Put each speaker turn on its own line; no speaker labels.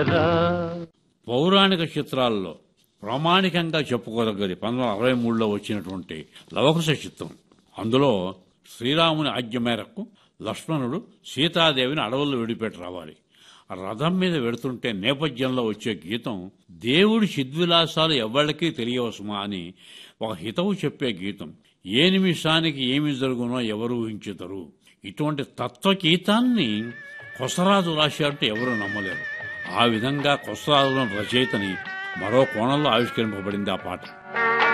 పౌరాణిక చిత్రాల్లో ప్రామాణికంగా చెప్పుకోదగ్గది పంతొమ్మిది వందల అరవై మూడులో వచ్చినటువంటి లవకుశ చిత్రం అందులో శ్రీరాముని ఆజ్ఞ మేరకు లక్ష్మణుడు సీతాదేవిని అడవుల్లో విడిపెట్టి రావాలి ఆ రథం మీద వెడుతుంటే నేపథ్యంలో వచ్చే గీతం దేవుడి చిద్విలాసాలు ఎవ్వరికీ తెలియవసుమా అని ఒక హితవు చెప్పే గీతం ఏ నిమిషానికి ఏమి జరుగునో ఎవరు ఊహించుతారు ఇటువంటి తత్వగీతాన్ని కొసరాజు రాశారంటే ఎవరు నమ్మలేరు ఆ విధంగా కొసరాజులోని రచయితని మరో కోణంలో ఆవిష్కరింపబడింది ఆ పాట